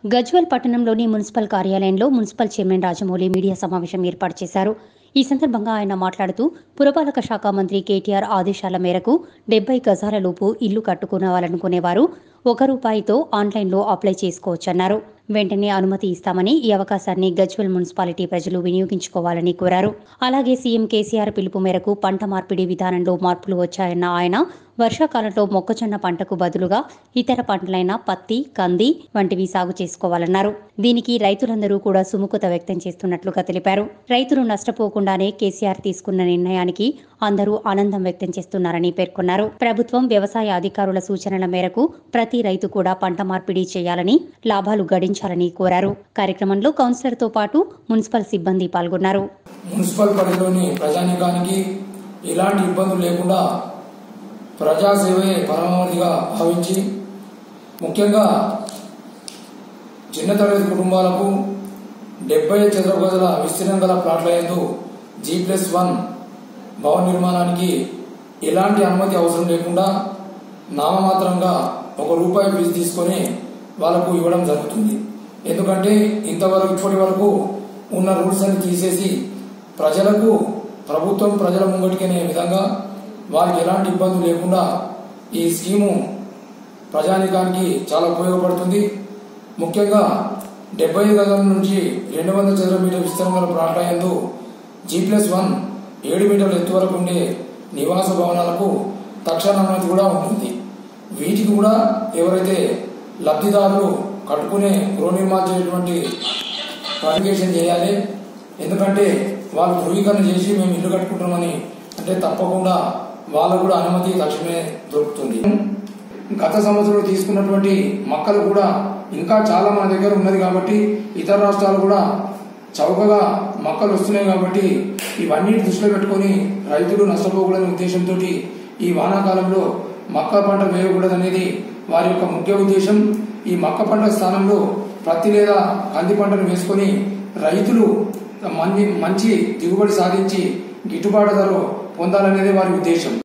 గజ్వల్ పట్టణంలోని మున్సిపల్ కార్యాలయంలో municipal chairman Rajamouli media సమావేశం ఏర్పాటు చేశారు ఈ సందర్భంగా ఆయన మాట్లాడుతూ పురపాలక శాఖ మంత్రి కేటీఆర్ ఆదేశాల మేరకు డెబ్బై గజాల లోపు ఇల్లు కట్టుకునేవాలనుకునేవారు ఒక రూపాయితో ఆన్లైన్లో అప్లై చేసుకోవచ్చన్నారు వెంటనే అనుమతి ఇస్తామని ఈ అవకాశాన్ని గజ్వెల్ మున్సిపాలిటీ ప్రజలు వినియోగించుకోవాలని కోరారు అలాగే సీఎం కేసీఆర్ పిలుపు మేరకు పంట మార్పిడి విధానంలో మార్పులు వచ్చాయన్న ఆయన వర్షాకాలంలో మొక్కజొన్న పంటకు బదులుగా ఇతర పంటలైన పత్తి కంది వంటివి సాగు చేసుకోవాలన్నారు దీనికి రైతులందరూ కూడా సుముఖత వ్యక్తం చేస్తున్నట్లుగా తెలిపారు రైతులు నష్టపోకుండానే కేసీఆర్ తీసుకున్న నిర్ణయానికి అందరూ ఆనందం వ్యక్తం చేస్తున్నారని పేర్కొన్నారు ప్రభుత్వం వ్యవసాయ అధికారుల సూచనల మేరకు ప్రతి రైతు కూడా పంట మార్పిడి చేయాలని లాభాలు గడించాలని కోరారు కార్యక్రమంలో కౌన్సిలర్తో పాటు మున్సిపల్ సిబ్బంది పాల్గొన్నారు మున్సిపల్ పరిధిలోని ప్రజానీకానికి ఎలాంటి ఇబ్బందులు లేకుండా ప్రజాసేవే పరమావధిగా భావించి ముఖ్యంగా చిన్న తరగతి కుటుంబాలకు డెబ్బై చదరపు గదుల విస్తీర్ణం గల ప్లాట్ల యందు జీ ప్లస్ వన్ భవన నిర్మాణానికి ఎలాంటి అనుమతి అవసరం లేకుండా నామమాత్రంగా ఒక రూపాయి ఫీజు తీసుకొని వాళ్ళకు ఇవ్వడం జరుగుతుంది ఎందుకంటే ఇంతవరకు ఇప్పటి వరకు ఉన్న రూల్స్ అన్ని తీసేసి ప్రజలకు ప్రభుత్వం ప్రజల ముంగటికనే విధంగా వారికి ఎలాంటి ఇబ్బందులు లేకుండా ఈ స్కీము ప్రజానికానికి చాలా ఉపయోగపడుతుంది ముఖ్యంగా డెబ్బై గజాల నుంచి రెండు వందల చదరపు మీటర్ విస్తరణ గల ప్రాంతాయందు జీ ప్లస్ వన్ ఏడు మీటర్ల ఎత్తు వరకు ఉండే నివాస భవనాలకు తక్షణ అనుమతి కూడా ఉంటుంది వీటికి కూడా ఎవరైతే లబ్ధిదారులు కట్టుకునే గృహ నిర్మాణం చేయటువంటి అప్లికేషన్ చేయాలి ఎందుకంటే వాళ్ళు ధృవీకరణ చేసి మేము ఇల్లు కట్టుకుంటామని అంటే తప్పకుండా వాళ్ళకు కూడా అనుమతి తక్షణమే దొరుకుతుంది గత సంవత్సరంలో తీసుకున్నటువంటి మొక్కలు కూడా ఇంకా చాలా మన దగ్గర ఉన్నది కాబట్టి ఇతర రాష్ట్రాలు కూడా చౌకగా మొక్కలు వస్తున్నాయి కాబట్టి ఇవన్నీ దృష్టిలో పెట్టుకొని రైతులు నష్టపోకూడదనే ఉద్దేశంతో ఈ వానాకాలంలో మక్క పంట వేయకూడదు అనేది వారి యొక్క ముఖ్య ఉద్దేశం ఈ మక్క పంట స్థానంలో ప్రత్తి లేదా కంది పంటను వేసుకొని రైతులు మంచి మంచి దిగుబడి సాధించి గిట్టుబాటు ధర పొందాలనేది వారి ఉద్దేశం